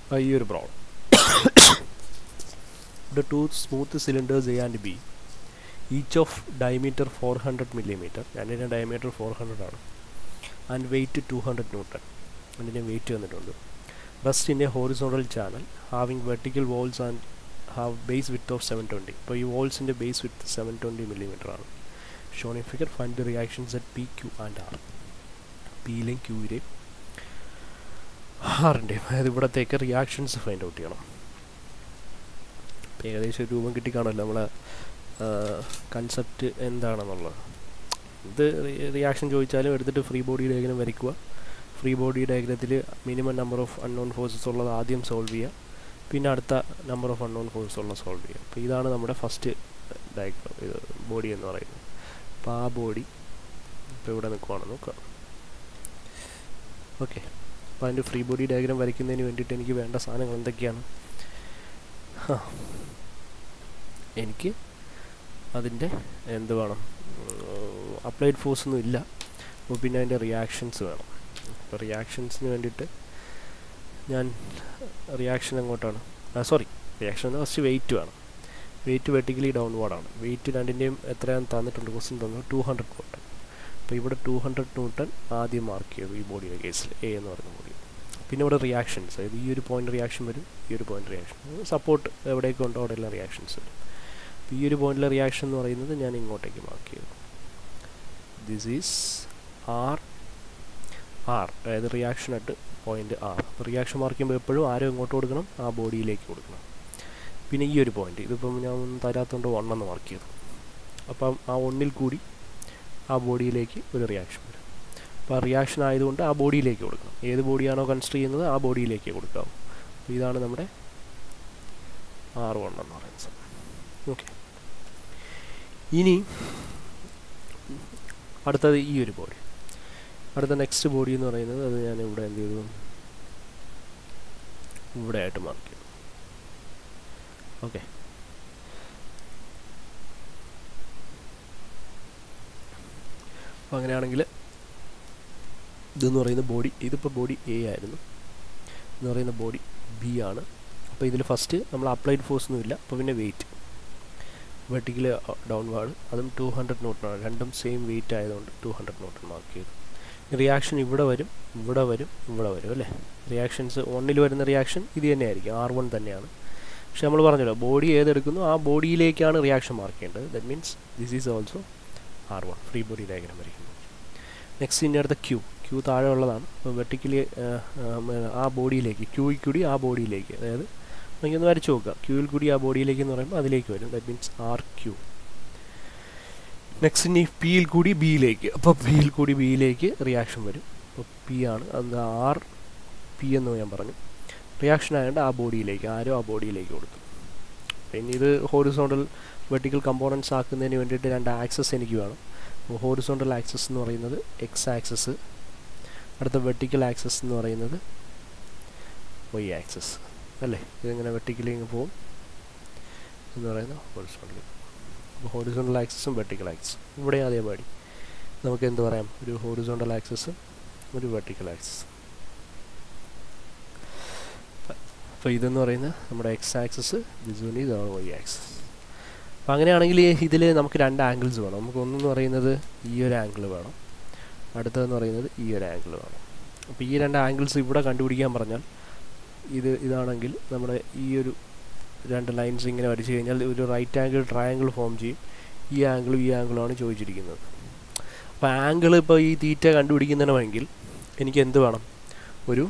ആ ഈ ഒരു problem the two smooth cylinders A and B each of diameter 400 millimeter രണ്ടിൻ്റെ diameter 400 ആണ് and weight two hundred newton അതിൻ്റെ വെയിറ്റ് വന്നിട്ടുണ്ട് rest in a horizontal channel having vertical walls and have base width of seven twenty ഇപ്പോൾ ഈ വോൾസിൻ്റെ base width seven twenty millimetre ആണ് shown in figure find the reactions at P Q and R പിയിലെയും ക്യൂവിലെയും ആറിൻ്റെയും അതായത് ഇവിടത്തേക്ക് reactions find out ചെയ്യണം ഏകദേശം ഒരു രൂപം കിട്ടിക്കാണല്ലോ നമ്മളെ കൺസെപ്റ്റ് എന്താണെന്നുള്ളത് ഇത് റിയാക്ഷൻ ചോദിച്ചാലും എടുത്തിട്ട് ഫ്രീ ബോഡി ഡയഗ്രം വരയ്ക്കുക ഫ്രീ ബോഡി ഡയഗ്രത്തിൽ minimum number of unknown forces ഉള്ളത് ആദ്യം സോൾവ് ചെയ്യുക പിന്നെ അടുത്ത നമ്പർ ഓഫ് അൺനോൺ ഫോഴ്സസ് ഉള്ളത് സോൾവ് ചെയ്യുക അപ്പോൾ ഇതാണ് നമ്മുടെ ഫസ്റ്റ് ഡയഗ്രം ഇത് ബോഡി എന്ന് പറയുന്നത് അപ്പോൾ ആ ബോഡി ഇപ്പോൾ ഇവിടെ നിൽക്കുവാണ് നോക്കുക ഓക്കെ അപ്പോൾ അതിൻ്റെ ഫ്രീ ബോഡി ഡയഗ്രാം വരയ്ക്കുന്നതിന് വേണ്ടിയിട്ട് എനിക്ക് വേണ്ട സാധനങ്ങൾ എന്തൊക്കെയാണ് ആ എനിക്ക് അതിൻ്റെ എന്ത് വേണം അപ്ലൈഡ് ഫോഴ്സ് ഒന്നും ഇല്ല അപ്പോൾ പിന്നെ അതിൻ്റെ റിയാക്ഷൻസ് വേണം അപ്പോൾ റിയാക്ഷൻസിന് വേണ്ടിയിട്ട് ഞാൻ റിയാക്ഷൻ എങ്ങോട്ടാണ് സോറി റിയാക്ഷൻ ഫസ്റ്റ് വെയിറ്റ് വേണം വെയിറ്റ് വെർട്ടിക്കലി ഡൗൺവേർഡാണ് വെയിറ്റ് രണ്ടിൻ്റെയും എത്രയാണെന്ന് തന്നിട്ടുണ്ട് ക്വസ്റ്റ്യൻ തന്നു ടു ഹൺഡ്രഡ് ന്യൂട്ടൺ അപ്പോൾ ഇവിടെ ടു ഹൺഡ്രഡ് ന്യൂട്ടൺ ആദ്യം മാർക്ക് ചെയ്തു ഈ ബോഡിയുടെ കേസിൽ എ എന്ന് പറയുന്ന ബോഡി പിന്നെ ഇവിടെ റിയാക്ഷൻസ് അതായത് ഈ ഒരു പോയിന്റ് റിയാക്ഷൻ വരും ഈ ഒരു പോയിന്റ് റിയാക്ഷൻ സപ്പോർട്ട് എവിടെയൊക്കെ ഉണ്ടോ അവിടെയെല്ലാം റിയാക്ഷൻസ് വരും അപ്പോൾ ഈ ഒരു പോയിന്റിലെ റിയാക്ഷൻ എന്ന് പറയുന്നത് ഞാൻ ഇങ്ങോട്ടേക്ക് മാർക്ക് ചെയ്തു ദിസ് ഈസ് ആർ ആർ അതായത് റിയാക്ഷൻ അറ്റ് പോയിന്റ് ആർ അപ്പോൾ റിയാക്ഷൻ മാർക്ക് ചെയ്യുമ്പോൾ എപ്പോഴും ആരും ഇങ്ങോട്ട് കൊടുക്കണം ആ ബോഡിയിലേക്ക് കൊടുക്കണം പിന്നെ ഈ ഒരു പോയിന്റ് ഇതിപ്പം ഞാൻ തരാത്തതുകൊണ്ട് വണ്ണെന്ന് മാർക്ക് ചെയ്തു അപ്പം ആ ഒന്നിൽ കൂടി ആ ബോഡിയിലേക്ക് ഒരു റിയാക്ഷൻ വരും അപ്പോൾ ആ റിയാക്ഷൻ ആയതുകൊണ്ട് ആ ബോഡിയിലേക്ക് കൊടുക്കണം ഏത് ബോഡിയാണോ കൺസിഡർ ചെയ്യുന്നത് ആ ബോഡിയിലേക്ക് കൊടുക്കാവും അപ്പോൾ ഇതാണ് നമ്മുടെ ആർ വൺ എന്ന് പറയുന്നത് ഓക്കെ ഇനി അടുത്തത് ഈ ഒരു ബോഡി അടുത്ത നെക്സ്റ്റ് ബോഡി എന്ന് പറയുന്നത് അത് ഞാൻ ഇവിടെ എന്ത് ചെയ്തു ഇവിടെ ആയിട്ട് മാർക്ക് ചെയ്തു ഓക്കെ അപ്പോൾ അങ്ങനെയാണെങ്കിൽ ഇതെന്ന് പറയുന്ന ബോഡി ഇതിപ്പോൾ ബോഡി എ ആയിരുന്നു എന്ന് പറയുന്ന ബോഡി ബി ആണ് അപ്പോൾ ഇതിൽ ഫസ്റ്റ് നമ്മൾ അപ്ലൈഡ് ഫോഴ്സ് ഒന്നും ഇല്ല അപ്പോൾ പിന്നെ വെയിറ്റ് വെർട്ടിക്കൽ ഡൗൺവാർഡ് അതും ടു ഹൺഡ്രഡ് നോട്ടിനാണ് രണ്ടും സെയിം വെയിറ്റ് ആയതുകൊണ്ട് ടു ഹൺഡ്രഡ് നോട്ട് മാർക്ക് ചെയ്തു റിയാക്ഷൻ ഇവിടെ വരും ഇവിടെ വരും ഇവിടെ വരും അല്ലേ റിയാക്ഷൻസ് ഒന്നിൽ വരുന്ന റിയാക്ഷൻ ഇത് തന്നെയായിരിക്കും ആർ വൺ തന്നെയാണ് പക്ഷെ നമ്മൾ പറഞ്ഞല്ലോ ബോഡി ഏതെടുക്കുന്നു ആ ബോഡിയിലേക്കാണ് റിയാക്ഷൻ മാർക്ക് ചെയ്യേണ്ടത് that means this is also R one free body diagram വരയ്ക്കുന്നു നെക്സ്റ്റ് ഇനി അടുത്ത ക്യൂ ക്യൂ താഴെ ഉള്ളതാണ് അപ്പോൾ വെർട്ടിക്കലി ആ ബോഡിയിലേക്ക് ക്യൂയിൽ കൂടി ആ ബോഡിയിലേക്ക് അതായത് നമുക്കൊന്ന് വരച്ച് നോക്കുക ക്യൂയിൽ കൂടി ആ ബോഡിയിലേക്ക് എന്ന് പറയുമ്പോൾ അതിലേക്ക് വരും that means R Q next ഇനി പിയിൽ കൂടി ബിയിലേക്ക് അപ്പോൾ പിയിൽ കൂടി ബിയിലേക്ക് റിയാക്ഷൻ വരും അപ്പോൾ പി ആണ് അത് ആർ പി എന്ന് ഞാൻ പറഞ്ഞു റിയാക്ഷൻ ആയതുകൊണ്ട് ആ ബോഡിയിലേക്ക് ആരോ ആ ബോഡിയിലേക്ക് കൊടുത്തു പിന്നെ ഇത് ഹോറിസോണ്ടൽ വെർട്ടിക്കൽ കമ്പോണൻസ് ആക്കുന്നതിന് വേണ്ടിയിട്ട് രണ്ട് ആക്സസ് എനിക്ക് വേണം അപ്പോൾ ഹോറിസോണ്ടൽ ആക്സസ് എന്ന് പറയുന്നത് എക്സ് ആക്സസ് അടുത്ത വെർട്ടിക്കൽ ആക്സസ് എന്ന് പറയുന്നത് വൈ ആക്സസ് അല്ലേ ഇതിങ്ങനെ വെർട്ടിക്കലി ഇങ്ങ് പോകും എന്ന് പറയുന്നത് ഹോറിസോണ്ടൽ അപ്പോൾ ഹോറിസോണ്ടൽ ആക്സസും വെർട്ടിക്കൽ ആക്സസും ഇവിടെ അതേപാടി നമുക്ക് എന്ത് പറയാം ഒരു ഹോറിസോണ്ടൽ ആക്സസ് ഒരു വെർട്ടിക്കൽ ആക്സസ് അപ്പോൾ ഇതെന്ന് പറയുന്നത് നമ്മുടെ എക്സ് ആക്സസ് ദിസുനി ഇതാണ് വൈ ആക്സസ് അപ്പോൾ അങ്ങനെയാണെങ്കിൽ ഇതിൽ നമുക്ക് രണ്ട് ആംഗിൾസ് വേണം നമുക്ക് ഒന്നെന്ന് പറയുന്നത് ഈ ഒരു ആംഗിൾ വേണം അടുത്തതെന്ന് പറയുന്നത് ഈ ഒരു ആംഗിൾ വേണം അപ്പോൾ ഈ രണ്ട് ആംഗിൾസ് ഇവിടെ കണ്ടുപിടിക്കാൻ പറഞ്ഞാൽ ഇത് ഇതാണെങ്കിൽ നമ്മുടെ ഈ ഒരു രണ്ട് ലൈൻസ് ഇങ്ങനെ വരച്ച് കഴിഞ്ഞാൽ ഒരു റൈറ്റ് ആംഗിൾ ട്രയാങ്കിൾ ഫോം ചെയ്യും ഈ ആംഗിളും ഈ ആംഗിളുമാണ് ചോദിച്ചിരിക്കുന്നത് അപ്പോൾ ആംഗിൾ ഇപ്പോൾ ഈ തീറ്റ കണ്ടുപിടിക്കുന്നതിനുമെങ്കിൽ എനിക്ക് എന്ത് വേണം ഒരു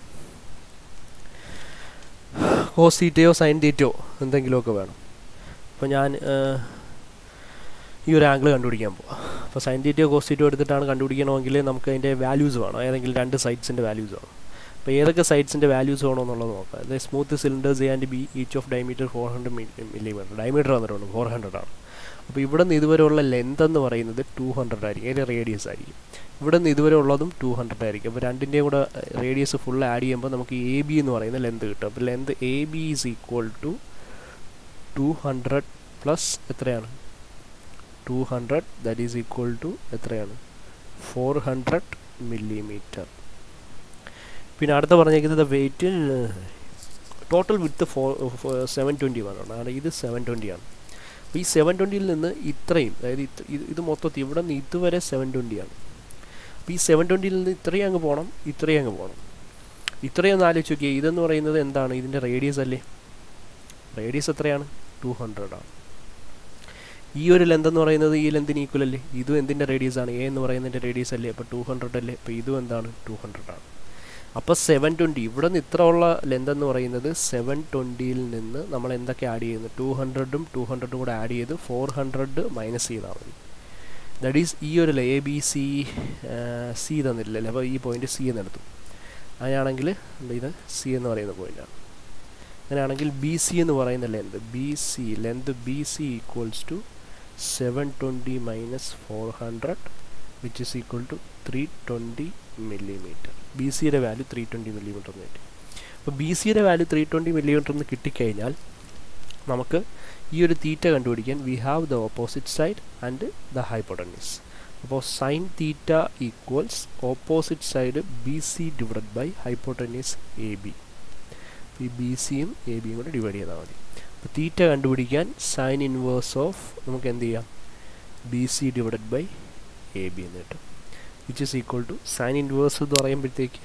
കോസ് തീറ്റയോ സൈൻ തീറ്റയോ എന്തെങ്കിലുമൊക്കെ വേണം അപ്പോൾ ഞാൻ ഈ ഒരു ആംഗിൾ കണ്ടുപിടിക്കാൻ പോവാം അപ്പോൾ സൈൻ തീറ്റയോ കോസ് തീറ്റയോ എടുത്തിട്ടാണ് കണ്ടുപിടിക്കണമെങ്കിൽ നമുക്ക് അതിൻ്റെ വാല്യൂസ് വേണം ഏതെങ്കിലും രണ്ട് സൈഡ്സിൻ്റെ വാല്യൂസ് വേണം അപ്പോൾ ഏതൊക്കെ സൈഡ്സിൻ്റെ വാല്യൂസ് വേണോ എന്നുള്ളത് നോക്കാം അതായത് smooth cylinders A and B each of diameter four hundred millimetre diameter വന്നിട്ടുണ്ട് ഫോർ ഹൺഡ്രഡ് ആണ് അപ്പോൾ ഇവിടെ നിന്ന് ഇതുവരെയുള്ള ലെന്ത് എന്ന് പറയുന്നത് ടു ഹൺഡ്രഡ് ആയിരിക്കും അതിൻ്റെ റേഡിയസ് ആയിരിക്കും ഇവിടെ നിന്ന് ഇതുവരെ ഉള്ളതും ടു ഹൺഡ്രഡ് ആയിരിക്കും അപ്പോൾ രണ്ടിൻ്റെയും കൂടെ റേഡിയസ് ഫുൾ ആഡ് ചെയ്യുമ്പോൾ നമുക്ക് എ ബി എന്ന് പറയുന്ന ലെന്ത് കിട്ടും അപ്പോൾ length A B is equal to two hundred plus എത്രയാണ് two hundred that is equal to എത്രയാണ് ഫോർ ഹൺഡ്രഡ് മില്ലിമീറ്റർ പിന്നെ അടുത്ത പറഞ്ഞേക്കുന്നത് weight total width for seven twenty one ആണ് കാരണം ഇത് സെവൻ ട്വൻറ്റി ആണ് അപ്പോൾ ഈ സെവൻ ട്വൻറ്റിയിൽ നിന്ന് ഇത്രയും അതായത് ഇത് ഇത് മൊത്തത്തിൽ ഇവിടെ നിന്ന് ഇതുവരെ സെവൻ ട്വൻറ്റി ആണ് അപ്പോൾ ഈ സെവൻ ട്വൻറ്റിയിൽ നിന്ന് ഇത്രയും അങ്ങ് പോകണം ഇത്രയും അങ്ങ് പോകണം ഇത്രയും ഒന്ന് ആലോചിച്ച് നോക്കിയാൽ ഇതെന്ന് പറയുന്നത് എന്താണ് ഇതിൻ്റെ റേഡിയസ് അല്ലേ റേഡിയസ് എത്രയാണ് ടു ഹൺഡ്രഡ് ആണ് ഈ ഒരു ലെന്ത് എന്ന് പറയുന്നത് ഈ ലെന്തിന് ഈക്വൽ അല്ലേ ഇതും എന്തിൻ്റെ റേഡിയസ് ആണ് എ എന്ന് പറയുന്നതിൻ്റെ റേഡിയസ് അല്ലേ അപ്പോൾ ടു ഹൺഡ്രഡ് അല്ലേ അപ്പോൾ ഇതും എന്താണ് ടു ഹൺഡ്രഡ് ആണ് അപ്പോൾ സെവൻ ട്വൻറ്റി ഇവിടെ നിന്ന് ഇത്ര ഉള്ള ലെന്ത് എന്ന് പറയുന്നത് സെവൻ ട്വൻറ്റിയിൽ നിന്ന് നമ്മൾ എന്തൊക്കെ ആഡ് ചെയ്യുന്നു ടു ഹൺഡ്രഡും ടു ഹൺഡ്രഡും കൂടെ ആഡ് ചെയ്ത് ഫോർ ഹൺഡ്രഡ് മൈനസ് ചെയ്താൽ മതി ദാറ്റ് ഈസ് ഈ ഒരു എ ബി സി സി തന്നില്ലല്ലേ അപ്പോൾ ഈ പോയിന്റ് സി എന്ന് എടുത്തു അങ്ങനെയാണെങ്കിൽ ഇത് സി എന്ന് പറയുന്ന പോയിന്റാണ് അങ്ങനെയാണെങ്കിൽ ബി സി എന്ന് പറയുന്ന length B C length B C equals to seven twenty minus four hundred which is equal to three twenty millimetre B സിയുടെ വാല്യൂ ത്രീ ട്വൻറ്റി മില്ലിമീറ്റർ എന്ന് കിട്ടി അപ്പോൾ ബി സിയുടെ വാല്യൂ ത്രീ ട്വൻറ്റി മില്ലിമീറ്റർ എന്ന് കിട്ടിക്കഴിഞ്ഞാൽ നമുക്ക് ഈ ഒരു തീറ്റ കണ്ടുപിടിക്കാൻ we have the opposite side and the hypotenuse അപ്പോൾ sine theta equals opposite side B C divide by hypotenuse A B ഈ ബി സിയും എ ബിയും കൂടെ ഡിവൈഡ് ചെയ്താൽ മതി അപ്പോൾ തീറ്റ കണ്ടുപിടിക്കാൻ സൈൻ ഇൻവേഴ്സ് ഓഫ് നമുക്ക് എന്ത് ചെയ്യാം B C divide by A B എന്ന് കിട്ടും which is equal to sine inverse എന്ന് പറയുമ്പോഴത്തേക്ക്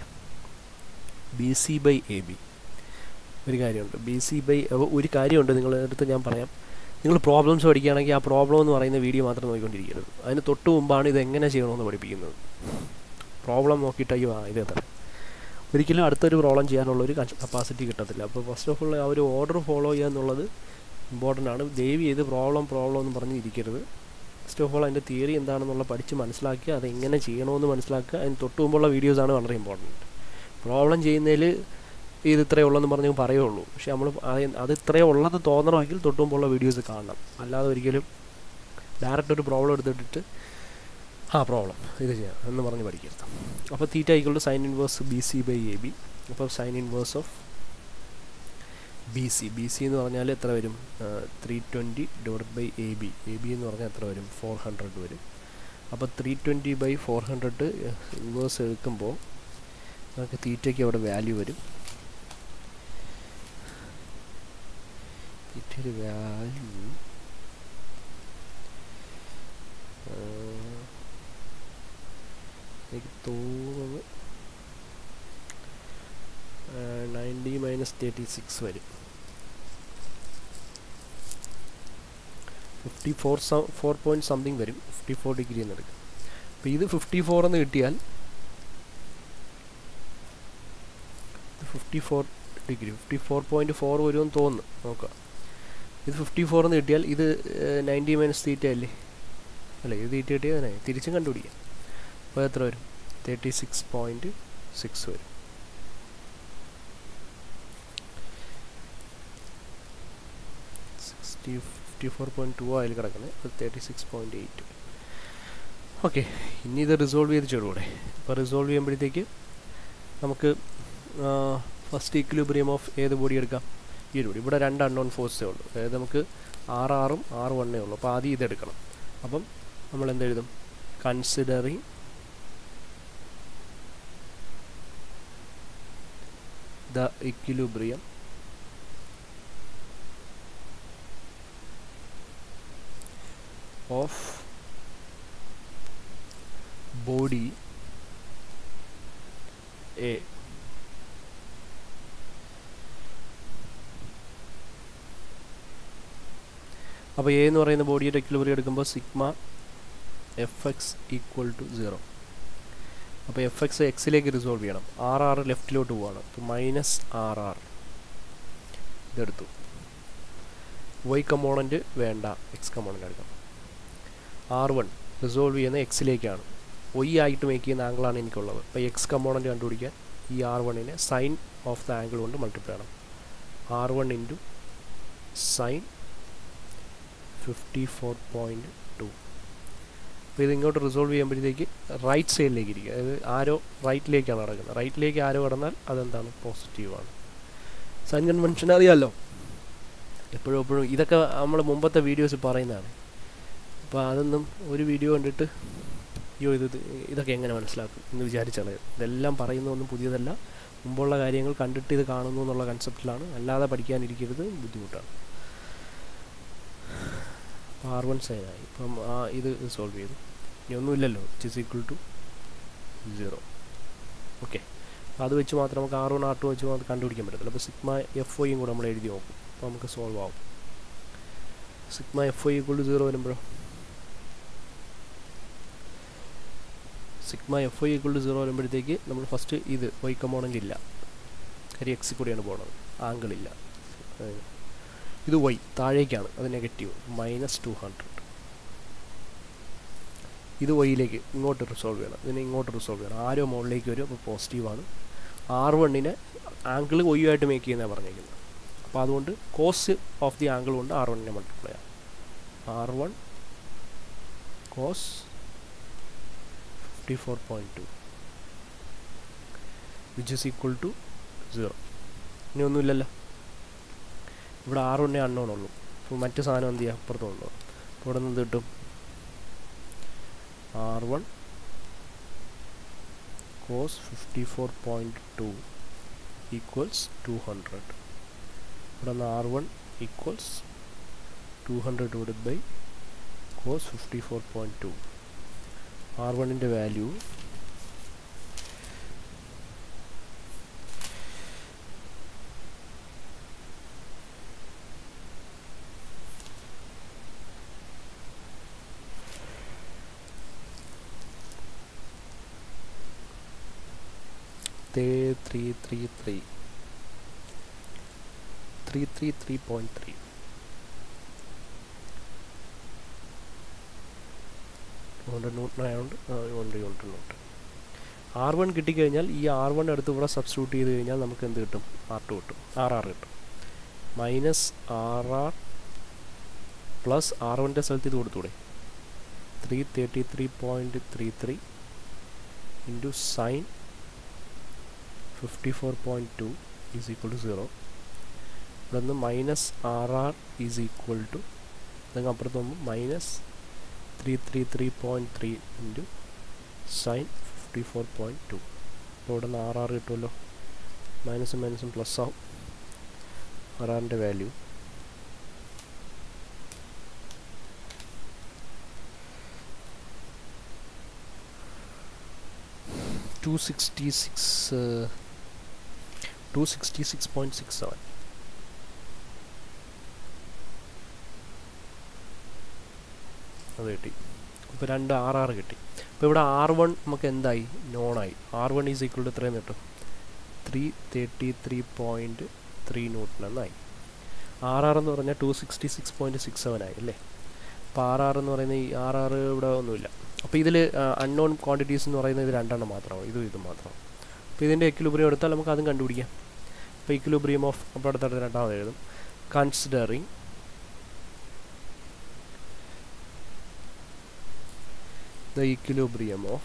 B C by A B ഒരു കാര്യമുണ്ട് ബി സി ബൈ ഒരു കാര്യമുണ്ട് നിങ്ങളുടെ അടുത്ത് ഞാൻ പറയാം നിങ്ങൾ പ്രോബ്ലംസ് പഠിക്കുകയാണെങ്കിൽ ആ പ്രോബ്ലം എന്ന് പറയുന്ന വീഡിയോ മാത്രം നോക്കിക്കൊണ്ടിരിക്കരുത് അതിന് തൊട്ട് മുമ്പാണ് ഇത് എങ്ങനെ ചെയ്യണമെന്ന് പഠിപ്പിക്കുന്നത് പ്രോബ്ലം നോക്കിയിട്ട് അയ്യോ ആ ഇതേ തന്നെ ഒരിക്കലും അടുത്തൊരു പ്രോബ്ലം ചെയ്യാനുള്ള ഒരു കപ്പാസിറ്റി കിട്ടത്തില്ല അപ്പോൾ ഫസ്റ്റ് ഓഫ് ഓൾ ആ ഒരു ഓർഡർ ഫോളോ ചെയ്യുക എന്നുള്ളത് ഇമ്പോർട്ടൻ്റ് ആണ് ദയവ് ചെയ്ത് പ്രോബ്ലം പ്രോബ്ലം എന്ന് പറഞ്ഞ് ഇരിക്കരുത് ഫസ്റ്റ് ഓഫ് ഓൾ അതിൻ്റെ തിയറി എന്താണെന്നുള്ള പഠിച്ച് മനസ്സിലാക്കി അത് എങ്ങനെ ചെയ്യണമെന്ന് മനസ്സിലാക്കുക അതിന് തൊട്ട് മുമ്പുള്ള വീഡിയോസാണ് വളരെ ഇമ്പോർട്ടൻറ്റ് പ്രോബ്ലം ചെയ്യുന്നതിൽ ഇത് ഇത്രയേ ഉള്ളെന്ന് പറഞ്ഞ് പറയുള്ളൂ പക്ഷെ നമ്മൾ അത് ഇത്രയേ ഉള്ളത് തോന്നണമെങ്കിൽ തൊട്ട് മുമ്പുള്ള വീഡിയോസ് കാണണം അല്ലാതെ ഒരിക്കലും ഡയറക്റ്റ് ഒരു പ്രോബ്ലം എടുത്തിട്ട് ആ പ്രോബ്ലം ഇത് ചെയ്യാം എന്ന് പറഞ്ഞ് പഠിക്കരുത് അപ്പോൾ തീറ്റ ആയിക്കൊണ്ട് sine inverse B C by A B അപ്പോൾ sine inverse of B C B C എന്ന് പറഞ്ഞാൽ എത്ര വരും three twenty divide by A B A B എന്ന് പറഞ്ഞാൽ എത്ര വരും ഫോർ ഹൺഡ്രഡ് വരും അപ്പോൾ three twenty by four hundred inverse എടുക്കുമ്പോൾ നമുക്ക് തീറ്റയ്ക്ക് അവിടെ വാല്യൂ വരും തീറ്റയുടെ വാല്യൂ എനിക്ക് തോന്നുന്നത് നയൻറ്റി മൈനസ് തേർട്ടി സിക്സ് വരും fifty four four point something വരും ഫിഫ്റ്റി ഫോർ ഡിഗ്രി എന്ന് എടുക്കും അപ്പോൾ ഇത് ഫിഫ്റ്റി ഫോർ എന്ന് കിട്ടിയാൽ fifty four degree fifty four point four വരുമെന്ന് തോന്നുന്നു നോക്കാം ഇത് ഫിഫ്റ്റി ഫോർ എന്ന് കിട്ടിയാൽ ഇത് നയൻറ്റി മൈനസ് തീറ്റ അല്ലേ അല്ലേ ഇത് തീറ്റ കിട്ടിയാൽ തന്നെ തിരിച്ചും കണ്ടുപിടിക്കാം അപ്പോൾ എത്ര വരും തേർട്ടി സിക്സ് പോയിൻറ്റ് സിക്സ് വരും sixty fifty four point two അതിൽ കിടക്കുന്നത് അത് thirty six point eight okay ഇനി ഇത് റിസോൾവ് ചെയ്ത് ചെറുകൂടെ ഇപ്പോൾ റിസോൾവ് ചെയ്യുമ്പോഴത്തേക്ക് നമുക്ക് ഫസ്റ്റ് ഇക്വിലിബ്രിയം ഓഫ് ഏത് ബോഡി എടുക്കാം ഈ ഒരു ബോഡി ഇവിടെ രണ്ട് അൺനോൺ ഫോഴ്സേ ഉള്ളൂ അതായത് നമുക്ക് ആറ് ആറും ആറ് വണ്ണേ ഉള്ളൂ അപ്പോൾ ആദ്യം ഇതെടുക്കണം അപ്പം നമ്മൾ എന്തെഴുതും considering the equilibrium of body A അപ്പോൾ എ എന്ന് പറയുന്ന ബോഡിയുടെ എക്വിലിബ്രിയം എടുക്കുമ്പോൾ sigma F X equal to zero അപ്പോൾ എഫ് എക്സ് എക്സിലേക്ക് റിസോൾവ് ചെയ്യണം ആർ ആർ ലെഫ്റ്റിലോട്ട് പോവാണ് അപ്പോൾ മൈനസ് ആർ ആർ ഇതെടുത്തു വൈ കമ്പോണൻറ്റ് വേണ്ട എക്സ് കമ്പോണൻ്റ് എടുക്കണം ആർ വൺ റിസോൾവ് ചെയ്യുന്ന എക്സിലേക്കാണ് വൈ ആയിട്ട് മേക്ക് ചെയ്യുന്ന ആംഗിളാണ് എനിക്കുള്ളത് അപ്പോൾ എക്സ് കമ്പോണൻറ്റ് കണ്ടുപിടിക്കാൻ ഈ ആർ വണ്ണിനെ സൈൻ ഓഫ് ദ ആംഗിൾ കൊണ്ട് മൾട്ടിപ്ലൈ ചെയ്യണം R one into sine fifty four point two അപ്പോൾ ഇത് ഇങ്ങോട്ട് റിസോൾവ് ചെയ്യുമ്പോഴത്തേക്ക് റൈറ്റ് സൈഡിലേക്ക് ഇരിക്കുക അതായത് ആരോ റൈറ്റിലേക്കാണ് നടക്കുന്നത് റൈറ്റിലേക്ക് ആരോ കടന്നാൽ അതെന്താണ് പോസിറ്റീവാണ് സൈൻ കൺവെൻഷൻ അറിയാമല്ലോ എപ്പോഴും എപ്പോഴും ഇതൊക്കെ നമ്മൾ മുമ്പത്തെ വീഡിയോസ് പറയുന്നതാണ് അപ്പോൾ അതൊന്നും ഒരു വീഡിയോ കണ്ടിട്ട് അയ്യോ ഇത് ഇതൊക്കെ എങ്ങനെ മനസ്സിലാക്കും എന്ന് വിചാരിച്ചാണ് ഇതെല്ലാം പറയുന്നതൊന്നും പുതിയതല്ല മുമ്പുള്ള കാര്യങ്ങൾ കണ്ടിട്ട് ഇത് കാണുന്നു എന്നുള്ള കൺസെപ്റ്റിലാണ് അല്ലാതെ പഠിക്കാനിരിക്കരുത് ബുദ്ധിമുട്ടാണ് ആർ വൺ സൈനായി ഇപ്പം ആ ഇത് സോൾവ് ചെയ്തു ഇനി ഒന്നുമില്ലല്ലോ it is equal to zero okay അപ്പോൾ അത് വെച്ച് മാത്രം നമുക്ക് ആർ വൺ ആർ ടു വെച്ച് മാത്രം കണ്ടുപിടിക്കാൻ പറ്റത്തില്ല അപ്പോൾ സിഗ്മ എഫ് ഒയും കൂടെ നമ്മൾ എഴുതി നോക്കും അപ്പോൾ നമുക്ക് സോൾവ് ആവും sigma F O equal to zero വരുമ്പോഴോ sigma F O equal to zero വരുമ്പോഴത്തേക്ക് നമ്മൾ ഫസ്റ്റ് ഇത് വൈ കമ്പോണൻ്റ് ഇല്ല കാര്യം എക്സിൽ കൂടിയാണ് പോകുന്നത് ആംഗിൾ ഇല്ല ഇത് വൈ താഴേക്കാണ് അത് നെഗറ്റീവ് മൈനസ് ടു ഹൺഡ്രഡ് ഇത് വൈയിലേക്ക് ഇങ്ങോട്ട് റിസോൾവ് ചെയ്യണം ഇതിനെ ഇങ്ങോട്ട് റിസോൾവ് ചെയ്യണം ആരോ മുകളിലേക്ക് വരും അപ്പോൾ പോസിറ്റീവാണ് ആർ വണ്ണിനെ ആംഗിൾ ഒയ്യുമായിട്ട് മേക്ക് ചെയ്യുന്നതാണ് പറഞ്ഞിരിക്കുന്നത് അപ്പോൾ അതുകൊണ്ട് കോസ് ഓഫ് ദി ആംഗിൾ കൊണ്ട് ആർ വണ്ണിനെ മൾട്ടിപ്ലൈ ആവും R one cos fifty four point two which is equal to zero ഇനി ഒന്നുമില്ലല്ലോ ഇവിടെ ആറ് വണ്ണേ അണ്ണോൺ ഉള്ളൂ അപ്പോൾ മറ്റു സാധനം എന്ത് ചെയ്യുക അപ്പുറത്ത് കൊണ്ടുപോകും അപ്പോൾ ഇവിടെ നിന്ന് കിട്ടും R one cos fifty four point two equals to hundred ഇവിടെ നിന്ന് R one equals to hundred divide by cos fifty four point two R വണ്ണിൻ്റെ value three three three three three three three point three hundred ന്യൂട്ടനായതുകൊണ്ട് hundred unit not R one കിട്ടിക്കഴിഞ്ഞാൽ ഈ R one എടുത്ത് ഇവിടെ substitute ചെയ്ത് കഴിഞ്ഞാൽ നമുക്ക് എന്ത് കിട്ടും ആർ ടു കിട്ടും ആർ ആർ കിട്ടും minus R R plus R വണ്ണിൻ്റെ സ്ഥലത്ത് ഇത് കൊടുത്തൂടെ three thirty three point three three into sine fifty four point two is equal to zero ഇവിടെ നിന്ന് minus R R is equal to ഇതങ്ങ് അപ്പുറത്ത് പോകുമ്പോൾ minus three three three point three into sine fifty four point two അപ്പോൾ ഇവിടെ നിന്ന് R R കിട്ടുമല്ലോ മൈനസും മൈനസും പ്ലസ് ആവും ആർ ആറിൻ്റെ value two sixty six two sixty six point six seven അത് കിട്ടി ഇപ്പോൾ രണ്ട് ആർ ആർ കിട്ടി അപ്പോൾ ഇവിടെ ആർ വൺ നമുക്ക് എന്തായി നോണായി R one is equal to എത്രയും കിട്ടും three thirty three point three newton എന്നായി ആർ ആർ എന്ന് പറഞ്ഞാൽ two sixty six point six seven ആയി അല്ലേ അപ്പോൾ ആർ ആർ എന്ന് പറയുന്ന ഈ ആർ ആർ ഇവിടെ ഒന്നുമില്ല അപ്പോൾ ഇതിൽ അൺനോൺ ക്വാണ്ടിറ്റീസ് എന്ന് പറയുന്നത് ഇത് രണ്ടെണ്ണം മാത്രമാണ് ഇതും ഇതും മാത്രം അപ്പോൾ ഇതിൻ്റെ എക്വിലിബ്രിയം എടുത്താൽ നമുക്ക് അതും കണ്ടുപിടിക്കാം അപ്പോൾ ഇക്വിലിബ്രിയം ഓഫ് അപ്പോൾ അടുത്തടുത്ത് രണ്ടാമത് എഴുതും considering the equilibrium of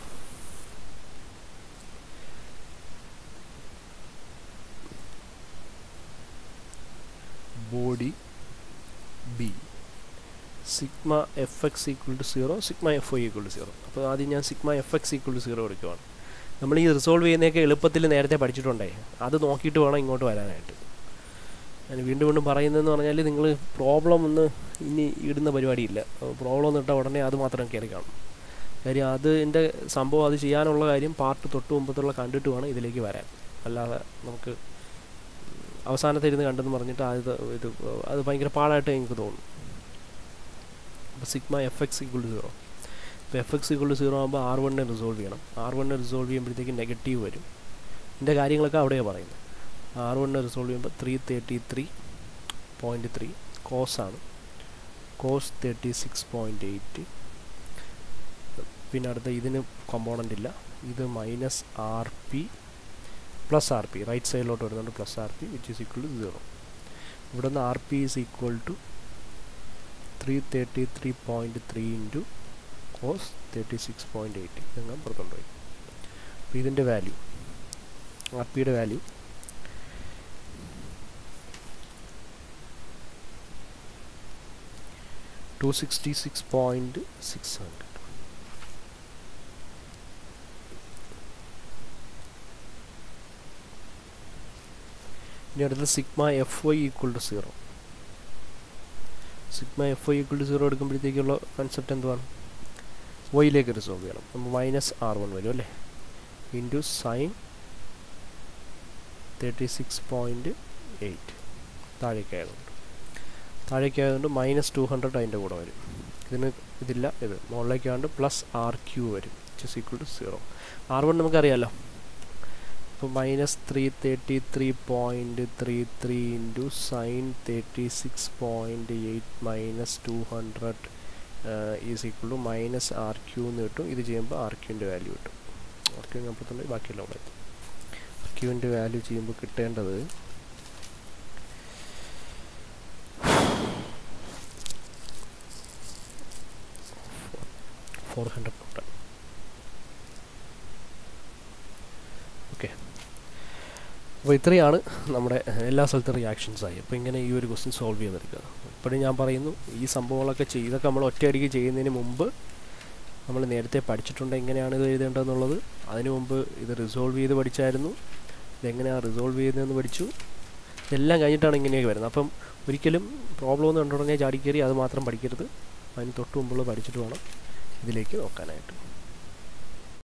body B sigma F X equal to zero sigma F O equal to zero അപ്പോൾ ആദ്യം ഞാൻ sigma F X equal to zero എടുക്കുവാണ് നമ്മൾ ഈ റിസോൾവ് ചെയ്യുന്നതൊക്കെ എളുപ്പത്തിൽ നേരത്തെ പഠിച്ചിട്ടുണ്ടേ അത് നോക്കിയിട്ട് വേണം ഇങ്ങോട്ട് വരാനായിട്ട് ഞാൻ വീണ്ടും വീണ്ടും പറയുന്നതെന്ന് പറഞ്ഞാൽ നിങ്ങൾ പ്രോബ്ലം ഒന്ന് ഇനി ഇടുന്ന പരിപാടിയില്ല പ്രോബ്ലം ഒന്ന് ഇട്ടാൽ ഉടനെ അത് മാത്രം കയറി കാണും കാര്യം അതിൻ്റെ സംഭവം അത് ചെയ്യാനുള്ള കാര്യം പാർട്ട് തൊട്ട് മുമ്പത്തുള്ള കണ്ടിട്ട് വേണം ഇതിലേക്ക് വരാൻ അല്ലാതെ നമുക്ക് അവസാനത്തെ ഇരുന്ന് കണ്ടെന്ന് പറഞ്ഞിട്ട് അത് ഇത് അത് ഭയങ്കര പാടായിട്ട് എനിക്ക് തോന്നും അപ്പോൾ sigma F x equal to zero ഇപ്പോൾ F x equal to zero ആകുമ്പോൾ ആർ വണ്ണിനെ റിസോൾവ് ചെയ്യണം ആർ വണ്ണിനെ റിസോൾവ് ചെയ്യുമ്പോഴത്തേക്ക് നെഗറ്റീവ് വരും ഇതിൻ്റെ കാര്യങ്ങളൊക്കെ അവിടെയാണ് പറയുന്നത് ആർ വണ്ണിനെ റിസോൾവ് ചെയ്യുമ്പോൾ three thirty three point three കോസാണ് cos thirty six point eight പിന്നെ അടുത്ത ഇതിന് കോമ്പോണൻ്റ് ഇല്ല ഇത് minus R P plus R P right സൈഡിലോട്ട് വരുന്നുണ്ട് plus R P which is equal to zero ഇവിടെ നിന്ന് R P is equal to three thirty three point three into cos thirty six point eight നിങ്ങൾ പുറത്തോട്ട് പോയി അപ്പോൾ ഇതിൻ്റെ value R പിയുടെ value two sixty six point six hundred ഇനി അടുത്തത് sigma F Y equal to zero sigma F Y equal to zero എടുക്കുമ്പോഴത്തേക്കുള്ള concept എന്തുവാണ് വൈയിലേക്ക് റിസോൾവ് ചെയ്യണം അപ്പോൾ മൈനസ് ആർ വൺ വരും അല്ലേ into sine thirty six point eight താഴേക്ക് ആയതുകൊണ്ട് താഴേക്ക് ആയതുകൊണ്ട് മൈനസ് ടു ഹൺഡ്രഡ് അതിൻ്റെ കൂടെ വരും ഇതിന് ഇതില്ല ഇത് മുകളിലേക്ക് ആണ്ട് പ്ലസ് ആർ ക്യൂ വരും which is equal to zero R one നമുക്കറിയാമല്ലോ അപ്പോൾ minus three thirty three point three three into sine thirty six point eight minus two hundred is equal to minus R Q എന്ന് കിട്ടും ഇത് ചെയ്യുമ്പോൾ R ക്യൂവിൻ്റെ value കിട്ടും R Q അപ്പുറത്തുണ്ട് ബാക്കിയെല്ലാം അവിടെ എത്തും ആർ ക്യൂവിൻ്റെ വാല്യൂ ചെയ്യുമ്പോൾ കിട്ടേണ്ടത് ഫോർ ഹൺഡ്രഡ് ന്യൂട്ടൺ ഓക്കെ അപ്പോൾ ഇത്രയാണ് നമ്മുടെ എല്ലാ സ്ഥലത്തും റിയാക്ഷൻസ് ആയി അപ്പോൾ ഇങ്ങനെ ഈ ഒരു ക്വസ്റ്റ്യൻ സോൾവ് ചെയ്തെടുക്കുക ഇപ്പോഴും ഞാൻ പറയുന്നു ഈ സംഭവങ്ങളൊക്കെ ചെയ്തൊക്കെ നമ്മൾ ഒറ്റയടിക്ക് ചെയ്യുന്നതിന് മുമ്പ് നമ്മൾ നേരത്തെ പഠിച്ചിട്ടുണ്ട് എങ്ങനെയാണ് ഇത് എഴുതേണ്ടതെന്നുള്ളത് അതിനു മുമ്പ് ഇത് റിസോൾവ് ചെയ്ത് പഠിച്ചായിരുന്നു ഇതെങ്ങനെയാണ് റിസോൾവ് ചെയ്യുന്നതെന്ന് പഠിച്ചു ഇതെല്ലാം കഴിഞ്ഞിട്ടാണ് ഇങ്ങനെയൊക്കെ വരുന്നത് അപ്പം ഒരിക്കലും പ്രോബ്ലം ഒന്ന് കണ്ടുടനെ ചാടിക്കയറി അത് മാത്രം പഠിക്കരുത് അതിന് തൊട്ട് മുമ്പുള്ള പഠിച്ചിട്ട് വേണം ഇതിലേക്ക് നോക്കാനായിട്ട്